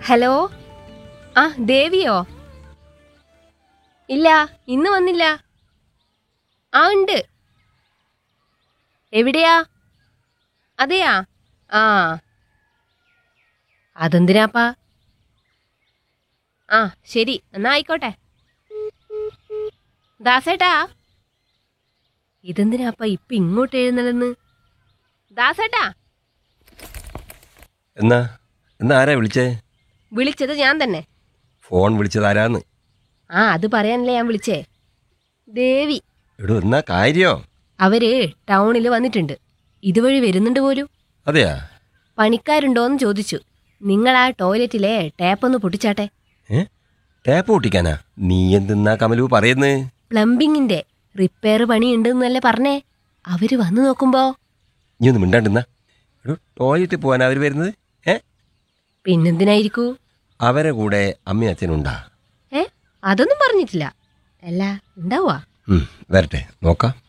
hello ആ ദേവിയോ ഇല്ല ഇന്ന് വന്നില്ല ആ ഉണ്ട് എവിടെയാ അതെയാ ആ അതെന്തിനാപ്പാ ആ ശരി എന്നാ ആയിക്കോട്ടെ ദാസേട്ടാ ഇതെന്തിനാപ്പാ ഇപ്പൊ ഇങ്ങോട്ട് എഴുന്നള്ളന്ന് ദാസേട്ടാ എന്നാ എന്നാ ആരാ വിളിച്ചേ വിളിച്ചത് ഞാൻ തന്നെ ഫോൺ വിളിച്ചത് ആരാന്ന് ആ അത് പറയാനല്ലേ ഞാൻ വിളിച്ചേ ദേവി എടോ എന്നാ കാര്യോ അവര് ടൗണിൽ വന്നിട്ടുണ്ട് ഇതുവഴി വരുന്നുണ്ട് പോലും അതെയാ പണിക്കാരുണ്ടോന്ന് ചോദിച്ചു നിങ്ങൾ ആ ടോയ്ലറ്റിലെ ടാപ്പ് ഒന്ന് പൊട്ടിച്ചാട്ടെ ഏ ടാപ്പ് പൊട്ടിക്കാനാ നീ എന്തെന്നാ കമലു പറയുന്നേ പ്ലംബിങ്ങിന്റെ റിപ്പയർ പണിയുണ്ടെന്നല്ലേ പറഞ്ഞേ അവര് വന്നു നോക്കുമ്പോ നീ ഒന്ന് മിണ്ടാണ്ടിന്നാ എടോ ടോയ്ലറ്റിൽ പോകാനാ അവർ വരുന്നത് ഏ പിന്നെന്തിനായിരിക്കൂ അവരെ കൂടെ അമ്മയും അച്ഛനുണ്ടാ ഏ അതൊന്നും പറഞ്ഞിട്ടില്ല അല്ല ഉണ്ടാവുക ഉം, വരട്ടെ നോക്കാം